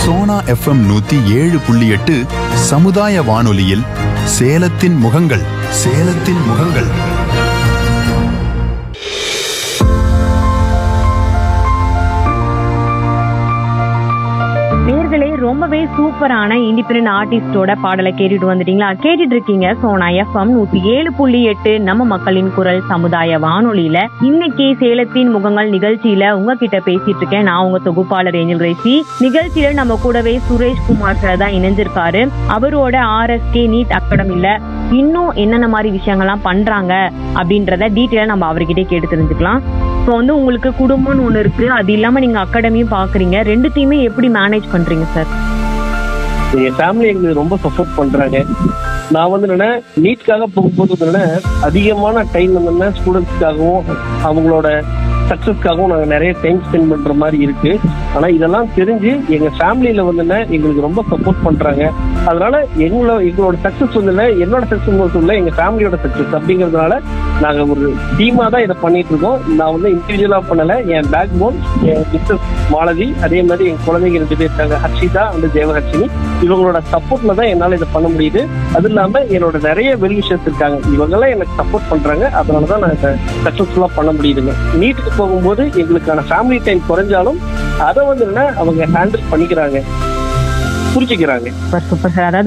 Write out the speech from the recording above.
Sona FM நூத்தி ஏழு புள்ளி எட்டு சமுதாய வானொலியில் சேலத்தின் முகங்கள் சேலத்தின் முகங்கள் நேர்களே ரொம்பவே சூப்பரான இண்டிபெண்டன்ட் ஆர்டிஸ்டோட பாடலை கேட்டுட்டு வந்துட்டீங்களா கேட்டுட்டு இருக்கீங்க சோனா எஃப்எம் நூத்தி ஏழு புள்ளி எட்டு நம்ம மக்களின் குரல் சமுதாய வானொலியில இன்னைக்கு சேலத்தின் முகங்கள் நிகழ்ச்சியில உங்ககிட்ட பேசிட்டு இருக்கேன் நான் உங்க தொகுப்பாளர் ஏஞ்சல் ரேசி நிகழ்ச்சியில நம்ம கூடவே சுரேஷ் குமார் சார் தான் இணைஞ்சிருக்காரு அவரோட ஆர்எஸ்கே நீட் அகாடமில இன்னும் என்னென்ன மாதிரி விஷயங்கள்லாம் பண்றாங்க அப்படின்றத டீட்டெயிலா நம்ம அவர்கிட்டே கேட்டு தெரிஞ்சுக்கலாம் இப்போ வந்து உங்களுக்கு குடும்பம்னு ஒன்று இருக்கு அது இல்லாம நீங்க அகாடமியும் பாக்குறீங்க ரெண்டுத்தையுமே எப்படி மேனேஜ் பண்றீங்க சார் எங்க ஃபேமிலி எங்களுக்கு ரொம்ப சப்போர்ட் பண்றாங்க நான் வந்து என்னன்னா நீட்காக போகும்போது வந்து என்னன்னா அதிகமான டைம் வந்து என்ன ஸ்டூடெண்ட்ஸ்க்காகவும் அவங்களோட சக்சஸ்க்காகவும் நாங்கள் நிறைய டைம் ஸ்பெண்ட் பண்ற மாதிரி இருக்கு ஆனா இதெல்லாம் தெரிஞ்சு எங்க ஃபேமிலியில வந்து என்ன எங்களுக்கு ரொம்ப சப்போர்ட் பண்றாங்க அதனால எங்களோட எங்களோட சக்சஸ் வந்து என்ன என்னோட சக்சஸ் மட்டும் இல்லை எங்க ஃபேமிலியோட சக்சஸ் அப்படிங்கறதுனால நாங்க ஒரு டீமா தான் இதை பண்ணிட்டு இருக்கோம் நான் வந்து இண்டிவிஜுவலா பண்ணல என் பேக் போன் என் மிஸ்ஸஸ் மாலதி அதே மாதிரி என் குழந்தைங்க ரெண்டு பேர் இருக்காங்க ஹர்ஷிதா அண்ட் தேவஹர்ஷினி இவங்களோட சப்போர்ட்ல தான் என்னால இதை பண்ண முடியுது அது இல்லாம என்னோட நிறைய வெல்விஷர்ஸ் இருக்காங்க இவங்கெல்லாம் எனக்கு சப்போர்ட் பண்றாங்க அதனால தான் நான் இதை சக்சஸ்ஃபுல்லா பண்ண முடியுதுங்க நீட்டுக்கு போகும்போது எங்களுக்கான ஃபேமிலி டைம் குறைஞ்சாலும் அதை வந்து என்ன அவங்க ஹேண்டில் பண்ணிக்கிறாங்க புரிஞ்சுக்கிறாங்க சூப்பர் சூப்பர் சார் அதாவது